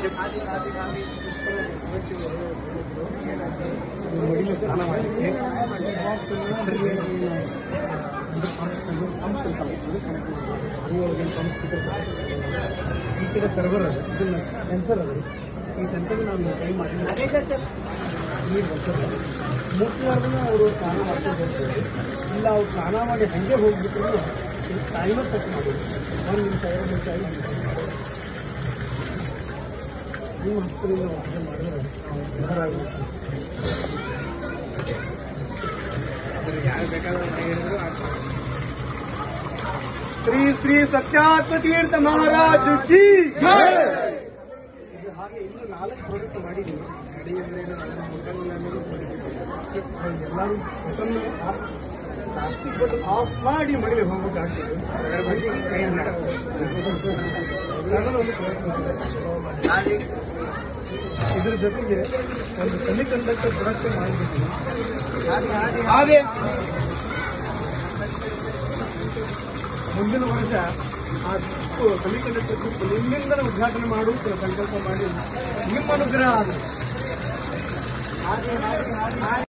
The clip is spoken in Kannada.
ಮಡಿಲು ಸ್ನಾನ ಮಾಡಲಿಕ್ಕೆ ಈ ಕಡೆ ಸರ್ವರ್ ಅದು ಇದನ್ನ ಸೆನ್ಸರ್ ಅದು ಈ ಸೆನ್ಸರ್ ನಾನು ಟ್ರೈ ಮಾಡಿ ನೀರು ಬರ್ತದೆ ಮುಟ್ಟಿಲಾರ್ದನ್ನ ಅವರು ಸ್ನಾನ ಮಾಡ್ಕೊಂಡು ಹೋಗ್ತಾರೆ ಇಲ್ಲ ಅವ್ರು ಸ್ನಾನ ಮಾಡಿ ಹಂಗೆ ಹೋಗ್ಬಿಟ್ರು ಟೈಮರ್ ಸೆಟ್ ಮಾಡೋದು ಒಂದು ನಿಮಿಷ ಎರಡು ನಿಮಿಷ ಐದು ನಿಮಿಷ ನಿಮ್ಮ ಹತ್ತಿರದಿಂದ ವಾಸನೆ ಮಾಡಿದ್ರೆ ಉದ್ಧಾರ ಆಗುತ್ತೆ ಯಾರು ಬೇಕಾದ್ರೂ ಹೇಳಿದ್ರು ಶ್ರೀ ಶ್ರೀ ಸತ್ಯಾತ್ಮ ತೀರ್ಥ ಮಹಾರಾಜ್ ಕಿ ಇದು ಹಾಗೆ ಇನ್ನು ನಾಲ್ಕು ಪ್ರಾಡಕ್ಟ್ ಮಾಡಿದ್ದೀವಿ ಗಾಡಿ ಅಂದ್ರೆ ಏನು ಅದನ್ನ ಮುಟ್ಟಂಗಿಲ್ಲ ಅನ್ನೋದು ನೋಡಿಬಿಟ್ಟು ಎಲ್ಲರೂ ಬಟನ್ ಪ್ಲಾಸ್ಟಿಕ್ ಬಟನ್ ಆಫ್ ಮಾಡಿ ಮಡಿಗೆ ಹೋಗ್ಬೇಕಾಗ್ತದೆ ಅದರ ಬಗ್ಗೆ ಕೈ ಮಾಡಬೇಕು ಸಣ್ಣದ ಒಂದು ಪ್ರಯತ್ನ ಇದೆ. ಇದ್ರ ಜೊತೆಗೆ ಒಂದು ಸೆಮಿ ಕಂಡಕ್ಟರ್ ಪ್ರೊಡಕ್ಟ್ ಮಾಡಿಬಿಟ್ಟು ಹಾಗೆ ಮುಂದಿನ ವರ್ಷ ಆ ಸೆಮಿ ಕಂಡಕ್ಟರ್ ನಿಮ್ಮಿಂದ ಉದ್ಘಾಟನೆ ಮಾಡುವ ಸಂಕಲ್ಪ ಮಾಡಿ ನಿಮ್ಮ ಅನುಗ್ರಹ ಆಗಲಿ.